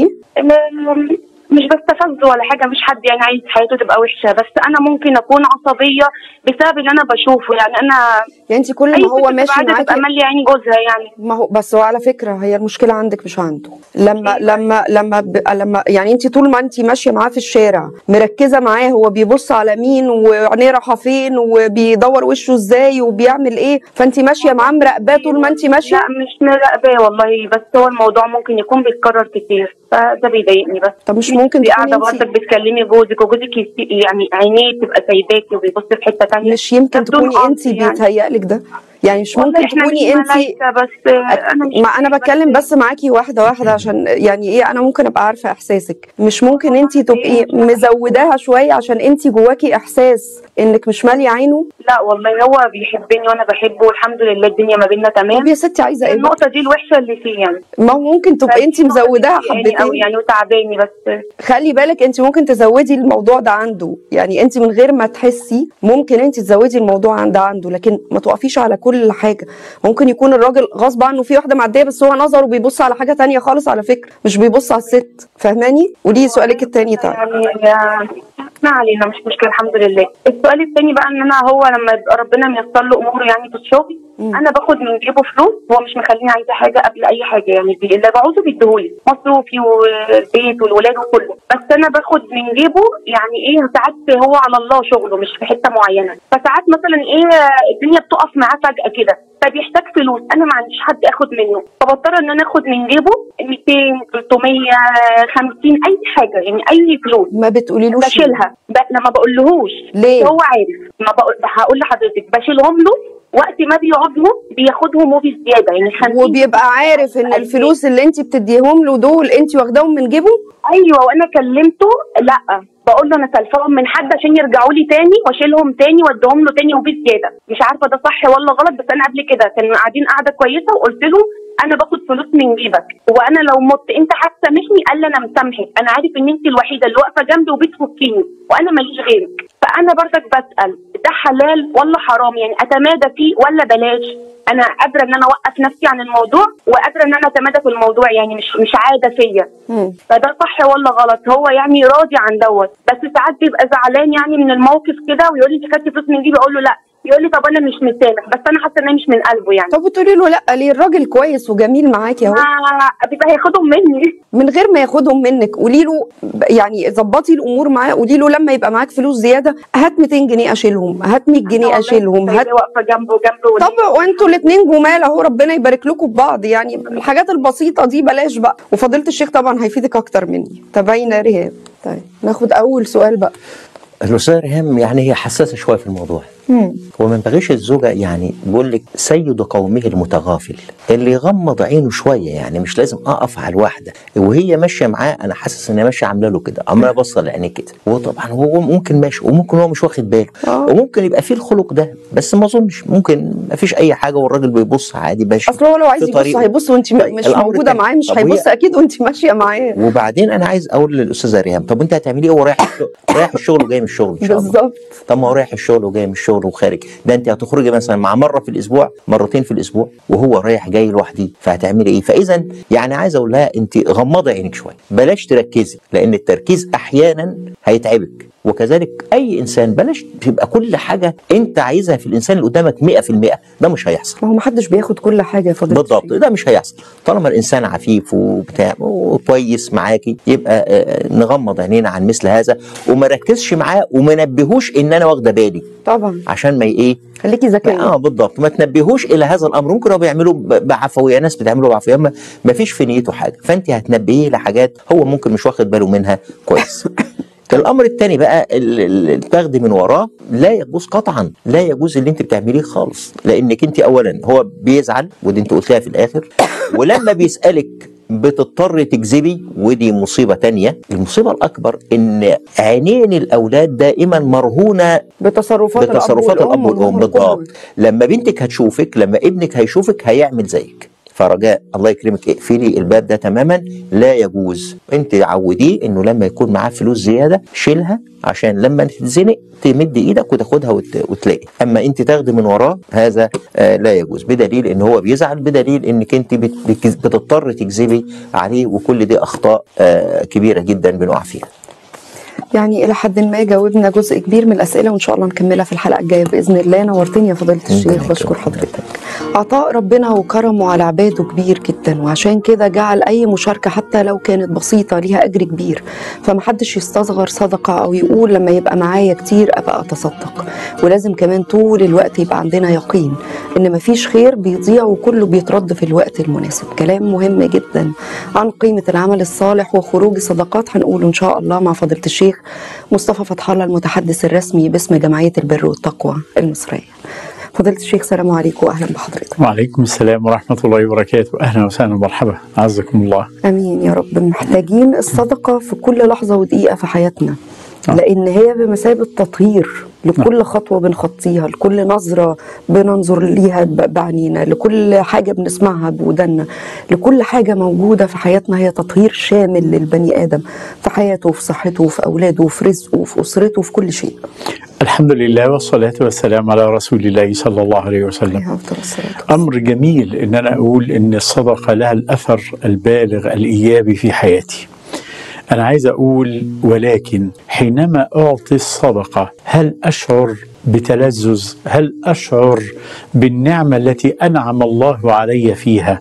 م- مش بستفز ولا حاجه مش حد يعني عايز حياته تبقى وحشه بس انا ممكن اكون عصبيه بسبب اللي انا بشوفه يعني انا يعني انت كل اي ما هو ست ماشي تبقى عايزة تبقى معاكي ماليه عيني جوزها يعني ما هو بس هو على فكره هي المشكله عندك مش عنده لما لما لما ب... لما يعني انت طول ما انت ماشيه معاه في الشارع مركزه معاه هو بيبص على مين وعينيه رايحه فين وبيدور وشه ازاي وبيعمل ايه فانت ماشيه معاه مراقباه طول ما انت ماشيه لا مش مراقباه والله بس هو الموضوع ممكن يكون بيتكرر كتير فده بيضايقني بس طب مش ممكن انت تكوني قاعده انت برضك بتكلمي جوزك وجوزك يس- يعني عينيه تبقى سايباكي وبيبص في حته تانية مش يمكن بدون تكوني قصد انت يعني. بيتهيألك ده يعني مش والله ممكن احنا تكوني مش انت ملايكة بس انا مش ما انا بتكلم بس معاكي واحده واحده عشان يعني ايه انا ممكن ابقى عارفه احساسك مش ممكن انت تبقي مزوداها شويه عشان انت جواكي احساس انك مش ماليه عينه لا والله هو بيحبني وانا بحبه والحمد لله الدنيا ما بيننا طب تمام يا ستي عايزه ايه بقى؟ النقطة دي الوحشة اللي فيه يعني ما هو ممكن تبقي انت فالنقطة دي مزوداها مضايقاني قوي حبتين يعني وتعباني بس خلي بالك انت ممكن تزودي الموضوع ده عنده يعني انت من غير ما تحسي ممكن انت تزودي الموضوع عند عنده لكن ما توقفيش على كل حاجه ممكن يكون الراجل غصب عنه في واحده معديه بس هو نظره بيبص على حاجه تانية خالص على فكره مش بيبص على الست فاهماني وليه سؤالك التاني تعالى يعني ما علينا مش مشكله الحمد لله السؤال الثاني بقى ان انا هو لما يبقى ربنا ميسر له اموره يعني في الشغل مم. انا باخد من جيبه فلوس هو مش مخليني عايزه حاجه قبل اي حاجه يعني بي- اللي بعوزه بيديهولي مصروفي والبيت والولاد وكله بس انا باخد من جيبه يعني ايه ساعات هو على الله شغله مش في حته معينه فساعات مثلا ايه الدنيا بتقف معاه فجاه كده فبيحتاج فلوس انا ما عنديش حد اخد منه فبضطر ان انا اخد من جيبه 200 350 اي حاجه يعني اي فلوس ما بتقوليلوش بشيلها ب... لما بقولهوش ليه؟ هو عارف ما بقول... هقول لحضرتك بشيلهم له وقت ما بيقعدهم بياخدهم وبزياده يعني 50 وبيبقى عارف ان الفلوس اللي انت بتديهم له دول انت واخداهم من جيبه ايوه وانا كلمته لا بقول له انا سلفهم من حد عشان يرجعوا لي تاني واشيلهم تاني واديهم له تاني وبزياده مش عارفه ده صح ولا غلط بس انا قبل كده كانوا قاعدين قاعده كويسه وقلت له انا باخد فلوس من جيبك وانا لو مت انت هتسامحني قال لي انا مسامحك انا عارف ان انت الوحيده اللي واقفه جنبي وبتفكيني وانا ماليش غيرك فانا برضك بسال ده حلال ولا حرام يعني اتمادى فيه ولا بلاش انا قادره ان انا اوقف نفسي عن الموضوع وقادره ان انا اتمادى في الموضوع يعني مش مش عاده فيا مم. فده صح ولا غلط هو يعني راضي عن دوت بس ساعات بيبقى زعلان يعني من الموقف كده ويقول لي انت خدتي فلوس من جيبي اقول له لا يقول لي طب انا مش مسامح بس انا حاسه ان هي مش من قلبه يعني طب بتقولي له لا ليه الراجل كويس وجميل معاكي اهو ما بيبقى هياخدهم مني من غير ما ياخدهم منك قولي له يعني ظبطي الامور معاه قولي له لما يبقى معاك فلوس زياده هات 200 جنيه اشيلهم هات 100 جنيه اشيلهم هات هات واقفه جنبه جنبه طب وانتوا الاثنين جمال اهو ربنا يبارك لكم ببعض يعني الحاجات البسيطه دي بلاش بقى وفضيله الشيخ طبعا هيفيدك اكتر مني تابعينا ريهام طيب ناخد اول سؤال بقى الاستاذه ريهام يعني هي حساسه شويه في الموضوع وما ينبغيش الزوجه يعني بيقول لك سيد قومه المتغافل اللي يغمض عينه شويه يعني مش لازم اقف على الواحده وهي ماشيه معاه انا حاسس ان هي ماشيه عامله له كده عماله باصه لعينيه كده وطبعا هو ممكن ماشي وممكن هو مش واخد باله آه. وممكن يبقى فيه الخلق ده بس ما اظنش ممكن ما فيش اي حاجه والراجل بيبص عادي ماشي اصل هو لو عايز في يبص طريقه. هيبص وانت طيب، مش الأمر موجوده التاني. معاه مش طب وهي- هيبص اكيد وانت ماشيه معاه وبعدين انا عايز اقول للاستاذه ريهام طب انت هتعملي ايه وهو رايح الشغل رايح الشغل وجاي من الشغل ان شاء الله بالظبط طب ما هو رايح الشغل وجاي من الشغل وخارج ده انت هتخرجي مثلا مع مره في الاسبوع مرتين في الاسبوع وهو رايح جاي لوحدي فهتعملي ايه فاذا يعني عايز اقول لها انت غمضي عينك شويه بلاش تركزي لان التركيز احيانا هيتعبك وكذلك اي انسان بلاش تبقى كل حاجه انت عايزها في الانسان اللي قدامك 100% ده مش هيحصل ما هو محدش بياخد كل حاجه يا فضيله بالضبط الشيخ. ده مش هيحصل طالما الانسان عفيف وبتاع وكويس معاكي يبقى آه، نغمض عينينا عن مثل هذا وما ركزش معاه وما نبهوش ان انا واخده بالي طبعا عشان ما ي- ايه خليكي ذكيه اه بالضبط ما تنبهوش الى هذا الامر ممكن هو بيعملوا ب- بعفويه ناس بتعمله بعفويه ما ما فيش في نيته حاجه فانت هتنبهيه لحاجات هو ممكن مش واخد باله منها كويس الامر الثاني بقى ال- ال- اللي تاخدي من وراه لا يجوز قطعا لا يجوز اللي انت بتعمليه خالص لانك انت اولا هو بيزعل ودي انت قلتيها في الاخر ولما بيسالك بتضطر تكذبي ودي مصيبه تانية المصيبه الاكبر ان عينين الاولاد دائما مرهونه بتصرفات بتصرفات الاب والام والأم بالضبط لما بنتك هتشوفك لما ابنك هيشوفك هيعمل زيك فرجاء الله يكرمك اقفلي الباب ده تماما لا يجوز انت عوديه انه لما يكون معاه فلوس زياده شيلها عشان لما تتزنق تمد ايدك وتاخدها وت... وتلاقي اما انت تاخدي من وراه هذا آه لا يجوز بدليل ان هو بيزعل بدليل انك انت بت... بت- بتضطر تكذبي عليه وكل دي اخطاء آه كبيره جدا بنقع فيها يعني الى حد ما جاوبنا جزء كبير من الاسئله وان شاء الله نكملها في الحلقه الجايه باذن الله نورتني يا فضيله الشيخ يكرمك. بشكر حضرتك عطاء ربنا وكرمه على عباده كبير جدا وعشان كده جعل اي مشاركه حتى لو كانت بسيطه ليها اجر كبير فمحدش يستصغر صدقه او يقول لما يبقى معايا كتير ابقى اتصدق ولازم كمان طول الوقت يبقى عندنا يقين ان مفيش خير بيضيع وكله بيترد في الوقت المناسب كلام مهم جدا عن قيمه العمل الصالح وخروج الصدقات هنقوله ان شاء الله مع فضيله الشيخ مصطفى فتح الله المتحدث الرسمي باسم جمعيه البر والتقوى المصريه فضيله الشيخ سلام عليكم واهلا بحضرتك وعليكم السلام ورحمة الله وبركاته أهلا وسهلا ومرحبا عزكم الله امين يا رب محتاجين الصدقه في كل لحظه ودقيقه في حياتنا آه. لان هي بمثابه تطهير لكل خطوه بنخطيها لكل نظره بننظر ليها ب- بعينينا لكل حاجه بنسمعها بودنا لكل حاجه موجوده في حياتنا هي تطهير شامل للبني ادم في حياته وفي صحته وفي اولاده وفي رزقه وفي اسرته وفي كل شيء الحمد لله والصلاة والسلام على رسول الله صلى الله عليه وسلم عليه أفضل الصلاة والسلام. أمر جميل إن أنا أقول إن الصدقة لها الأثر البالغ الإيجابي في حياتي أنا عايز أقول ولكن حينما أعطي الصدقة هل أشعر بتلذذ هل أشعر بالنعمة التي أنعم الله علي فيها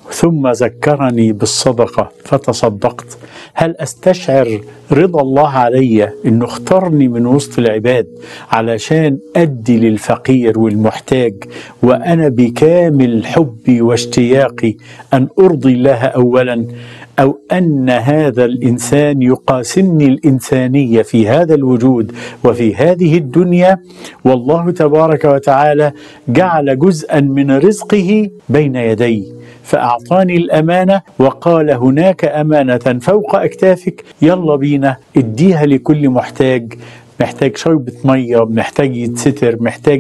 ثم ذكرني بالصدقة فتصدقت هل أستشعر رضا الله علي أنه اختارني من وسط العباد علشان أدي للفقير والمحتاج وأنا بكامل حبي واشتياقي أن أرضي الله أولا أو أن هذا الإنسان يقاسمني الإنسانية في هذا الوجود وفي هذه الدنيا والله تبارك وتعالى جعل جزءا من رزقه بين يدي فأعطاني الأمانة وقال هناك أمانة فوق أكتافك يلا بينا اديها لكل محتاج محتاج شربة مية محتاج يتستر محتاج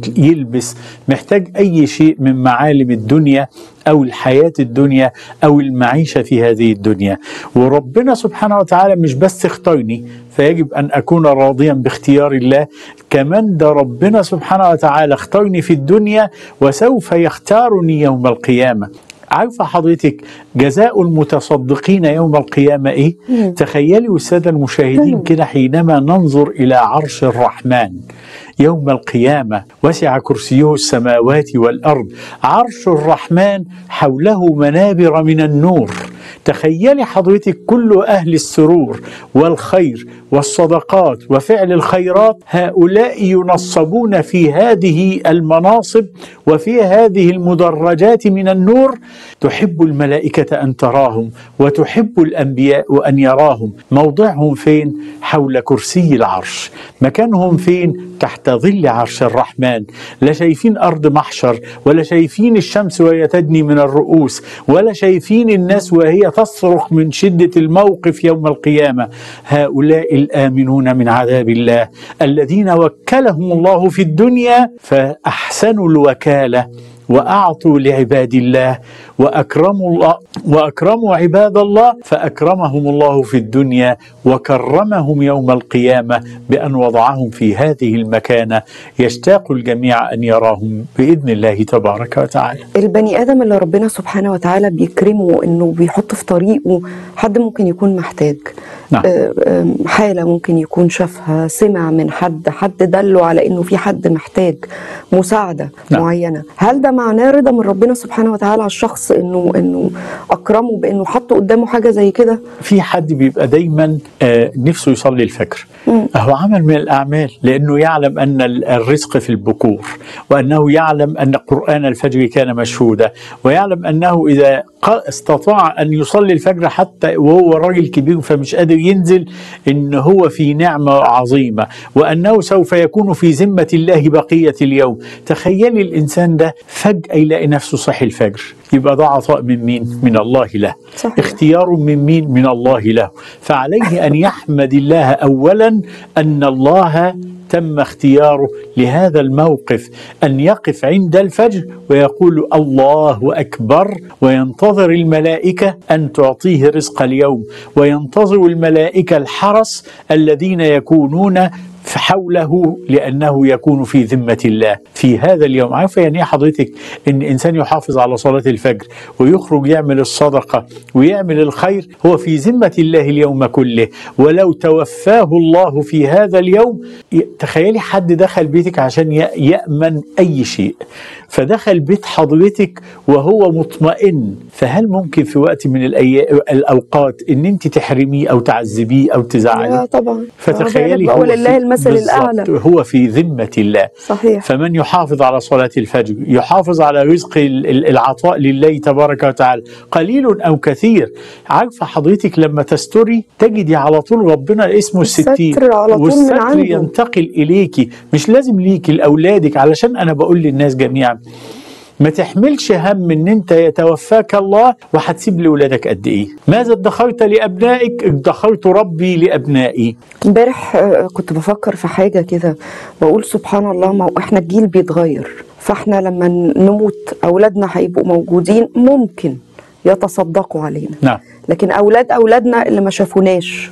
يلبس محتاج أي شيء من معالم الدنيا أو الحياة الدنيا أو المعيشة في هذه الدنيا وربنا سبحانه وتعالى مش بس اختارني فيجب أن أكون راضيا باختيار الله كمان ده ربنا سبحانه وتعالى اختارني في الدنيا وسوف يختارني يوم القيامة عارفة حضرتك جزاء المتصدقين يوم القيامة إيه؟ مم. تخيلي والسادة المشاهدين كده حينما ننظر إلى عرش الرحمن يوم القيامة وسع كرسيه السماوات والأرض عرش الرحمن حوله منابر من النور تخيلي حضرتك كل أهل السرور والخير والصدقات وفعل الخيرات هؤلاء ينصبون في هذه المناصب وفي هذه المدرجات من النور تحب الملائكة أن تراهم وتحب الأنبياء أن يراهم موضعهم فين؟ حول كرسي العرش مكانهم فين؟ تحت ظل عرش الرحمن لا شايفين أرض محشر ولا شايفين الشمس وهي تدني من الرؤوس ولا شايفين الناس وهي تصرخ من شدة الموقف يوم القيامة هؤلاء الآمنون من عذاب الله الذين وكلهم الله في الدنيا فأحسنوا الوكالة واعطوا لعباد الله واكرموا الله واكرموا عباد الله فاكرمهم الله في الدنيا وكرمهم يوم القيامه بان وضعهم في هذه المكانه يشتاق الجميع ان يراهم باذن الله تبارك وتعالى. البني ادم اللي ربنا سبحانه وتعالى بيكرمه انه بيحط في طريقه حد ممكن يكون محتاج نعم. آه، آه، حاله ممكن يكون شافها سمع من حد حد دله على انه في حد محتاج مساعده نعم. معينه هل ده معناه رضا من ربنا سبحانه وتعالى على الشخص انه انه اكرمه بانه حط قدامه حاجه زي كده في حد بيبقى دايما آه، نفسه يصلي الفجر مم. هو عمل من الأعمال لأنه يعلم أن ال- الرزق في البكور وأنه يعلم أن قرآن الفجر كان مشهودا ويعلم أنه إذا ق- استطاع أن يصلي الفجر حتى وهو راجل كبير فمش قادر ينزل إن هو في نعمة عظيمة وأنه سوف يكون في ذمة الله بقية اليوم تخيلي الإنسان ده فجأة يلاقي نفسه صحي الفجر يبقى ده عطاء من مين؟ من الله له صحيح. اختيار من مين؟ من الله له فعليه أن يحمد الله أولا أن الله تم اختياره لهذا الموقف أن يقف عند الفجر ويقول الله أكبر وينتظر الملائكة أن تعطيه رزق اليوم وينتظر الملائكة الحرس الذين يكونون في حوله لأنه يكون في ذمة الله في هذا اليوم عارفة يعني إيه حضرتك إن إنسان يحافظ على صلاة الفجر ويخرج يعمل الصدقة ويعمل الخير هو في ذمة الله اليوم كله ولو توفاه الله في هذا اليوم ي- تخيلي حد دخل بيتك عشان ي- يأمن أي شيء فدخل بيت حضرتك وهو مطمئن فهل ممكن في وقت من الأي... الأوقات إن أنت تحرميه أو تعذبيه أو تزعليه لا طبعا فتخيلي هو هو لله في- المثل بالظبط، الاعلى هو في ذمة الله صحيح فمن يحافظ على صلاة الفجر يحافظ على رزق ال- ال- العطاء لله تبارك وتعالى قليل أو كثير عارفة حضرتك لما تستري تجدي على طول ربنا اسمه الستر الستين على طول من والستر عنده. ينتقل إليكي مش لازم ليكي لأولادك علشان أنا بقول للناس جميعا ما تحملش هم ان انت يتوفاك الله وهتسيب لاولادك قد ايه ماذا ادخرت لابنائك ادخرت ربي لابنائي امبارح آه، كنت بفكر في حاجه كده بقول سبحان الله ما هو احنا الجيل بيتغير فاحنا لما نموت اولادنا هيبقوا موجودين ممكن يتصدقوا علينا نعم لكن اولاد اولادنا اللي ما شافوناش نعم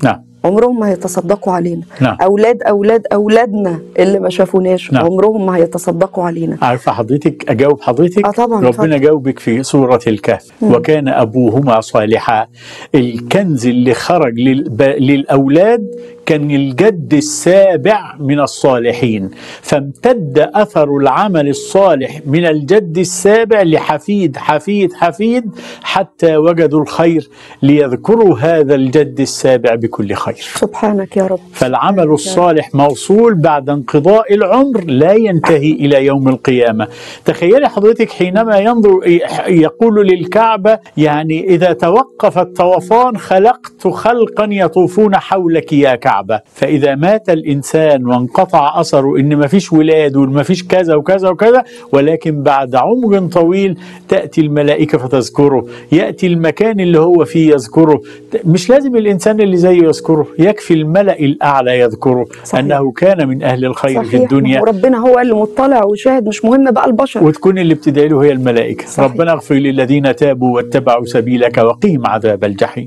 عمرهم ما هيتصدقوا علينا نعم. اولاد اولاد اولادنا اللي ما شافوناش نعم. عمرهم ما هيتصدقوا علينا عارفه حضرتك اجاوب حضرتك آه طبعاً، ربنا اتفضل. جاوبك في سوره الكهف وكان ابوهما صالحا الكنز اللي خرج للب... للاولاد كان الجد السابع من الصالحين فامتد اثر العمل الصالح من الجد السابع لحفيد حفيد حفيد حتى وجدوا الخير ليذكروا هذا الجد السابع بكل خير سبحانك يا رب فالعمل الصالح موصول بعد انقضاء العمر لا ينتهي الى يوم القيامه. تخيلي حضرتك حينما ينظر يقول للكعبه يعني اذا توقف الطوفان خلقت خلقا يطوفون حولك يا كعبه، فاذا مات الانسان وانقطع اثره ان ما فيش ولاد وما فيش كذا وكذا وكذا ولكن بعد عمر طويل تاتي الملائكه فتذكره، ياتي المكان اللي هو فيه يذكره، مش لازم الانسان اللي زيه يذكره، يكفي الملا الاعلى يذكره صحيح. انه كان من اهل الخير في صحيح الدنيا وربنا هو اللي مطلع وشاهد مش مهم بقى البشر وتكون اللي بتدعي له هي الملائكه صحيح. ربنا اغفر للذين تابوا واتبعوا سبيلك وقهم عذاب الجحيم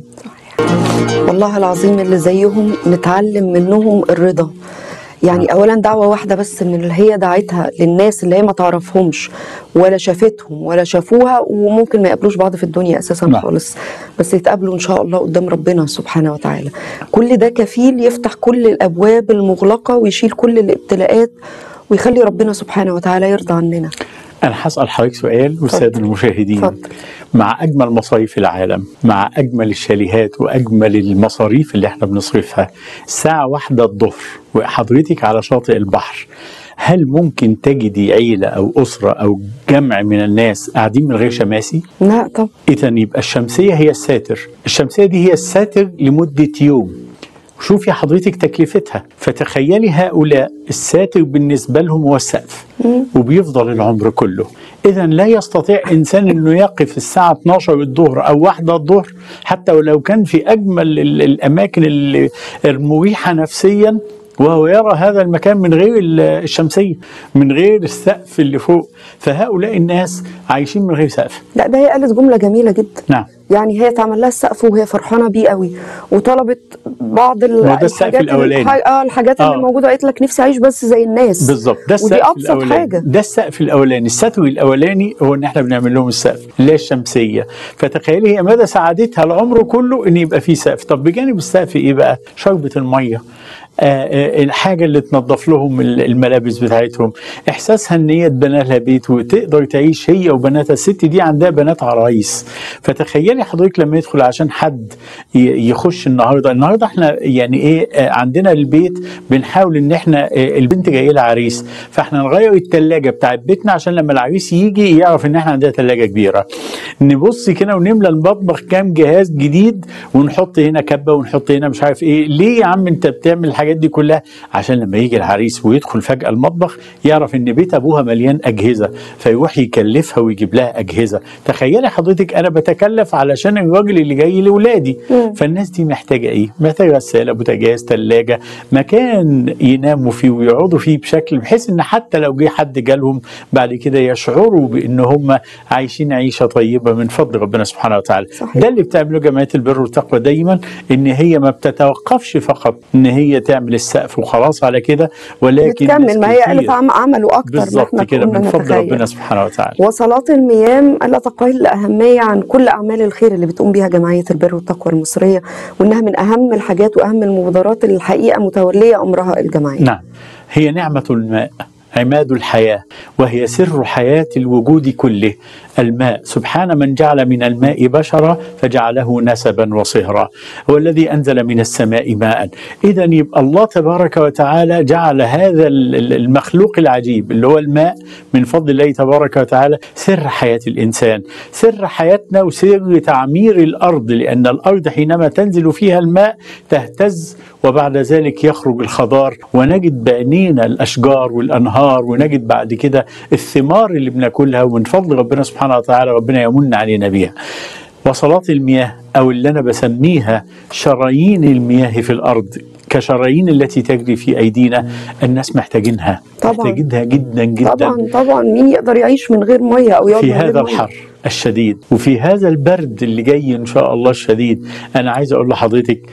والله العظيم اللي زيهم نتعلم منهم الرضا يعني اولا دعوه واحده بس من اللي هي دعتها للناس اللي هي ما تعرفهمش ولا شافتهم ولا شافوها وممكن ما يقابلوش بعض في الدنيا اساسا نعم. خالص بس يتقابلوا ان شاء الله قدام ربنا سبحانه وتعالى كل ده كفيل يفتح كل الابواب المغلقه ويشيل كل الابتلاءات ويخلي ربنا سبحانه وتعالى يرضى عننا انا هسال حضرتك سؤال والساده اتفضل. المشاهدين اتفضل. مع اجمل مصايف العالم مع اجمل الشاليهات واجمل المصاريف اللي احنا بنصرفها الساعه واحدة الظهر وحضرتك على شاطئ البحر هل ممكن تجدي عيله او اسره او جمع من الناس قاعدين من غير شماسي؟ لا طب إذا يبقى الشمسية هي الساتر الشمسية دي هي الساتر لمدة يوم شوفي حضرتك تكلفتها فتخيلي هؤلاء الساتر بالنسبة لهم هو السقف وبيفضل العمر كله إذا لا يستطيع إنسان أنه يقف الساعة 12 الظهر أو واحدة الظهر حتى ولو كان في أجمل ال- الأماكن ال- المريحة نفسيا وهو يرى هذا المكان من غير ال- الشمسية من غير السقف اللي فوق فهؤلاء الناس عايشين من غير سقف لا ده هي قالت جمله جميله جدا نعم يعني هي اتعمل لها السقف وهي فرحانه بيه قوي وطلبت بعض ال- هو ده السقف الحاجات اللي- الأولاني. الح- اه الحاجات اللي آه. موجوده قالت لك نفسي اعيش بس زي الناس بالظبط ده السقف ودي ابسط الاولاني حاجه ده السقف الاولاني الستر الاولاني هو ان احنا بنعمل لهم السقف اللي هي الشمسيه فتخيلي هي مدى سعادتها العمر كله ان يبقى فيه سقف طب بجانب السقف ايه بقى شربة الميه آه، آه، الحاجة اللي تنظف لهم ال- الملابس بتاعتهم إحساسها إن هي اتبنى لها بيت وتقدر تعيش هي وبناتها الست دي عندها بنات عرايس فتخيلي حضرتك لما يدخل عشان حد ي- يخش النهارده النهارده احنا يعني ايه آه، عندنا البيت بنحاول ان احنا آه، البنت جايه لها عريس فاحنا نغير الثلاجه بتاعت بيتنا عشان لما العريس يجي يعرف ان احنا عندنا ثلاجه كبيره نبص كده ونملى المطبخ كام جهاز جديد ونحط هنا كبه ونحط هنا مش عارف ايه ليه يا عم انت بتعمل الحاجات دي كلها عشان لما يجي العريس ويدخل فجاه المطبخ يعرف ان بيت ابوها مليان اجهزه فيروح يكلفها ويجيب لها اجهزه تخيلي حضرتك انا بتكلف علشان الراجل اللي جاي لاولادي فالناس دي محتاجه ايه محتاجه غساله بوتاجاز ثلاجه مكان يناموا فيه ويقعدوا فيه بشكل بحيث ان حتى لو جه حد جالهم بعد كده يشعروا بان هم عايشين عيشه طيبه من فضل ربنا سبحانه وتعالى صحيح. ده اللي بتعمله جمعيه البر والتقوى دايما ان هي ما بتتوقفش فقط ان هي تعمل السقف وخلاص على كده ولكن ناس بتكمل ما هي كتير قالت عم عملوا اكتر ما بالظبط احنا كده كنا من فضل نتخيل. ربنا سبحانه وتعالى وصلات المياه لا تقل أهمية عن كل أعمال الخير اللي بتقوم بيها جمعية البر والتقوى المصرية وإنها من أهم الحاجات وأهم المبادرات اللي الحقيقة متولية أمرها الجمعية نعم هي نعمة الماء عماد الحياة وهي سر حياة الوجود كله الماء سبحان من جعل من الماء بشرا فجعله نسبا وصهرا هو الذي أنزل من السماء ماء إذا يبقى الله تبارك وتعالى جعل هذا ال- ال- المخلوق العجيب اللي هو الماء من فضل الله تبارك وتعالى سر حياة الإنسان سر حياتنا وسر تعمير الأرض لأن الأرض حينما تنزل فيها الماء تهتز وبعد ذلك يخرج الخضار ونجد بعينينا الأشجار والأنهار ونجد بعد كده الثمار اللي بناكلها ومن فضل ربنا سبحانه وتعالى ربنا يمن علينا بيها وصلات المياه أو اللي أنا بسميها شرايين المياه في الأرض كشرايين التي تجري في أيدينا الناس محتاجينها طبعاً. محتاجينها جدا جدا طبعا طبعا مين يقدر يعيش من غير مية أو يقعد في من غير هذا مية؟ الحر الشديد وفي هذا البرد اللي جاي ان شاء الله الشديد انا عايز اقول لحضرتك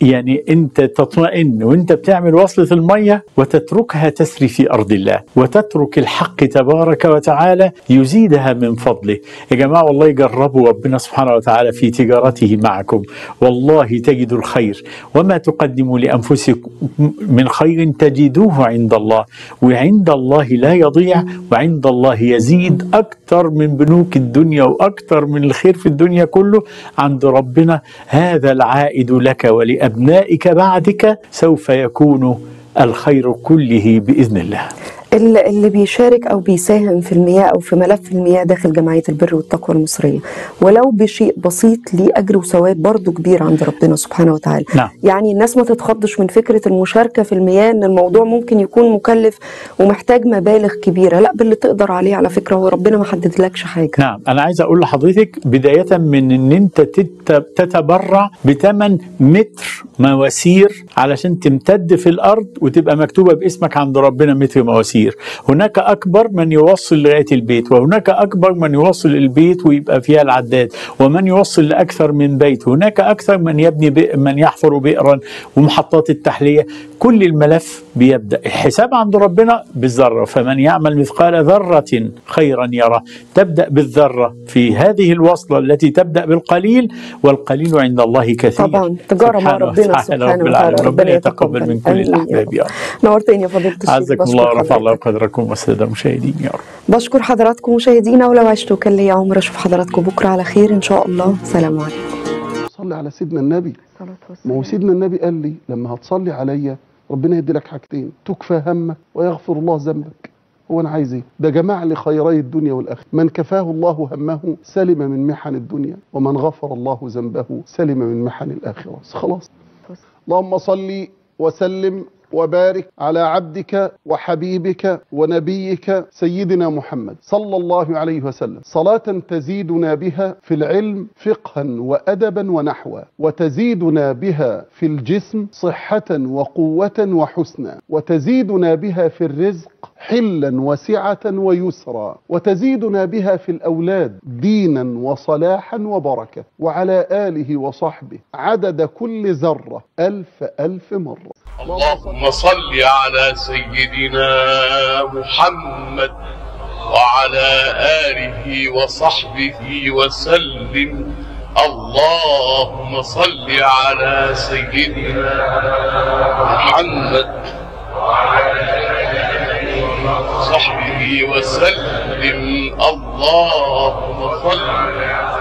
يعني انت تطمئن وانت بتعمل وصلة المية وتتركها تسري في ارض الله وتترك الحق تبارك وتعالى يزيدها من فضله يا جماعة والله جربوا ربنا سبحانه وتعالى في تجارته معكم والله تجدوا الخير وما تقدموا لانفسكم من خير تجدوه عند الله وعند الله لا يضيع وعند الله يزيد اكثر من بنوك الدنيا واكثر من الخير في الدنيا كله عند ربنا هذا العائد لك ولابنائك بعدك سوف يكون الخير كله باذن الله ال- اللي بيشارك او بيساهم في المياه او في ملف المياه داخل جمعيه البر والتقوى المصريه ولو بشيء بسيط ليه اجر وثواب برضه كبير عند ربنا سبحانه وتعالى نعم. يعني الناس ما تتخضش من فكره المشاركه في المياه ان الموضوع ممكن يكون مكلف ومحتاج مبالغ كبيره لا باللي تقدر عليه على فكره هو ربنا ما حددلكش حاجه نعم انا عايز اقول لحضرتك بدايه من ان انت تت- تتبرع بثمن متر مواسير علشان تمتد في الارض وتبقى مكتوبه باسمك عند ربنا متر مواسير هناك اكبر من يوصل لغايه البيت وهناك اكبر من يوصل البيت ويبقى فيها العداد ومن يوصل لاكثر من بيت هناك اكثر من يبني بئ من يحفر بئرا ومحطات التحليه كل الملف بيبدا الحساب عند ربنا بالذره فمن يعمل مثقال ذره خيرا يره تبدا بالذره في هذه الوصله التي تبدا بالقليل والقليل عند الله كثير طبعا تجاره مع سبحانه ربنا وتعالى سبحانه رب وتعالى العالمين ربنا يتقبل من كل آمين يا الاحباب رب. يا رب نورتني يا فضيله الشيخ عزكم بشكر الله ورفع الله حضرتك. قدركم والساده المشاهدين يا رب بشكر حضراتكم مشاهدينا ولو عشتوا كان لي عمر اشوف حضراتكم بكره على خير ان شاء الله سلام عليكم صلي على سيدنا النبي ما هو سيدنا النبي قال لي لما هتصلي عليا ربنا يدي لك حاجتين تكفى همك ويغفر الله ذنبك هو انا عايز ايه ده جمع لي خيري الدنيا والاخره من كفاه الله همه سلم من محن الدنيا ومن غفر الله ذنبه سلم من محن الاخره خلاص اللهم صل وسلم وبارك على عبدك وحبيبك ونبيك سيدنا محمد صلى الله عليه وسلم صلاة تزيدنا بها في العلم فقها وأدبا ونحوا وتزيدنا بها في الجسم صحة وقوة وحسنا وتزيدنا بها في الرزق حلا وسعة ويسرا وتزيدنا بها في الأولاد دينا وصلاحا وبركة وعلى آله وصحبه عدد كل ذرة ألف ألف مرة اللهم صل على سيدنا محمد وعلى آله وصحبه وسلم اللهم صل على سيدنا محمد وصحبه وسلم اللهم صل